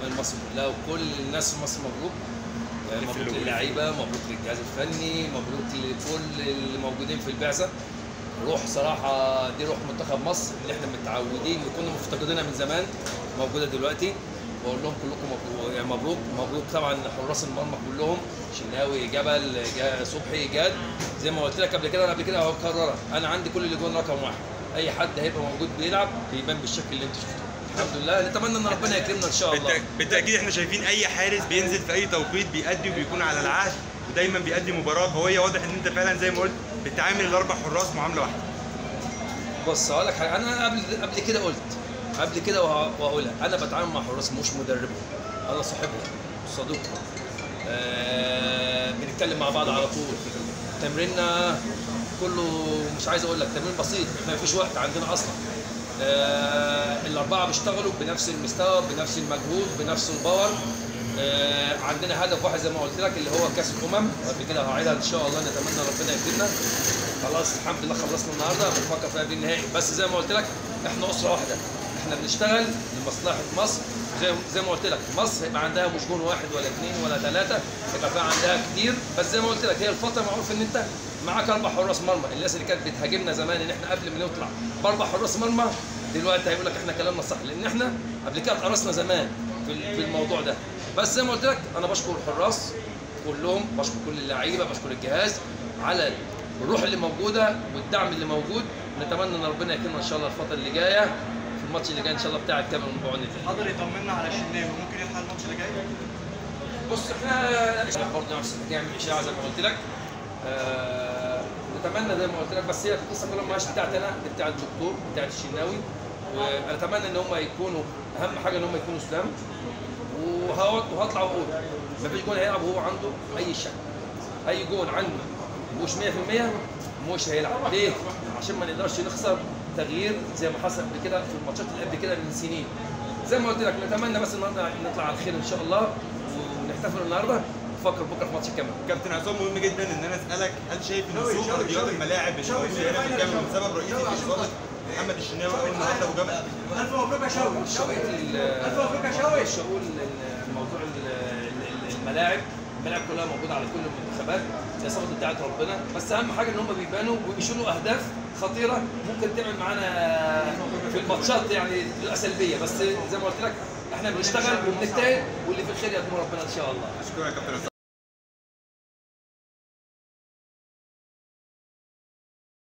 جماهير مصر كلها وكل الناس في مصر مبروك آه، اللي في مبروك الأولى. للعيبه مبروك للجهاز الفني مبروك لكل الموجودين في البعثه روح صراحه دي روح منتخب مصر اللي احنا متعودين وكنا مفتقدينها من زمان موجوده دلوقتي بقول لهم كلكم مبروك يعني مبروك مبروك طبعا حراس المرمى كلهم شناوي جبل جا- صبحي جاد زي ما قلت لك قبل كده انا قبل كده هكررها انا عندي كل اللي جوه رقم واحد اي حد هيبقى موجود بيلعب بيبان بالشكل اللي انتوا شفتوه الحمد لله نتمنى ان ربنا يكرمنا ان شاء الله بالتأ- بالتاكيد احنا شايفين اي حارس بينزل في اي توقيت بيأدي وبيكون على العهد ودايما بيأدي مباراه قويه واضح ان انت فعلا زي ما قلت بتعامل الاربع حراس معامله واحده بص هقول لك حاجه انا قبل قبل كده قلت قبل كده وه- وهقولها انا بتعامل مع حراس مش مدربهم انا صاحبهم صديقهم آه بنتكلم مع بعض على طول تمريننا كله مش عايز اقول لك تمرين بسيط ما فيش وقت عندنا اصلا آه الاربعه بيشتغلوا بنفس المستوى بنفس المجهود بنفس الباور آه عندنا هدف واحد زي ما قلت لك اللي هو كاس الامم وقبل كده هعيدها ان شاء الله نتمنى ربنا يكرمنا خلاص الحمد لله خلصنا النهارده بنفكر في قبل النهائي بس زي ما قلت لك احنا اسره واحده احنا بنشتغل لمصلحه مصر زي زي ما قلت لك مصر هيبقى عندها مش جون واحد ولا اثنين ولا ثلاثه هيبقى فيها عندها كتير بس زي ما قلت لك هي الفتره معروف ان انت معاك اربع حراس مرمى الناس اللي كانت بتهاجمنا زمان ان احنا قبل ما نطلع باربع حراس مرمى دلوقتي هيقول لك احنا كلامنا صح لان احنا قبل كده اتقرصنا زمان في ال- في الموضوع ده بس زي ما قلت لك انا بشكر الحراس كلهم بشكر كل اللعيبه بشكر الجهاز على الروح اللي موجوده والدعم اللي موجود نتمنى ان ربنا يكرمنا ان شاء الله الفتره اللي جايه في الماتش اللي جاي ان شاء الله بتاع الكاميرون بعون الله حاضر يطمنا على الشناوي ممكن يلحق الماتش اللي جاي بص احنا برضه نفس الحكايه من اشاعه زي ما قلت لك آه نتمنى زي ما قلت لك بس هي القصه كلها مش بتاعتي انا دي بتاعت الدكتور بتاعت الشناوي واتمنى ان هم يكونوا اهم حاجه ان هم يكونوا سلام وهقعد وهطلع واقول مفيش جون هيلعب وهو عنده اي شك اي جون عنده مش 100% مش هيلعب ليه؟ عشان ما نقدرش نخسر تغيير زي ما حصل قبل كده في الماتشات اللي قبل كده من سنين زي ما قلت لك نتمنى بس النهارده نطلع على خير ان شاء الله ونحتفل النهارده ونفكر بكره في ماتش الكاميرون كابتن عصام مهم جدا ان انا اسالك هل شايف ان سوق ارضيات الملاعب مش موجود هنا في الكاميرون سبب رئيسي في اصابه محمد الشناوي او النهارده ابو جبل الف مبروك يا شوقي شوقي ألف مبروك يا شوقي. مش هقول الموضوع ال- ال- الملاعب الملاعب كلها موجوده على كل المنتخبات هي صفقه بتاعت ربنا بس اهم حاجه ان هم بيبانوا وبيشيلوا اهداف خطيره ممكن تعمل معانا في الماتشات يعني تبقى سلبيه بس زي ما قلت لك احنا بنشتغل وبنجتهد واللي في الخير يقدمه ربنا ان شاء الله اشكرك يا كابتن عصام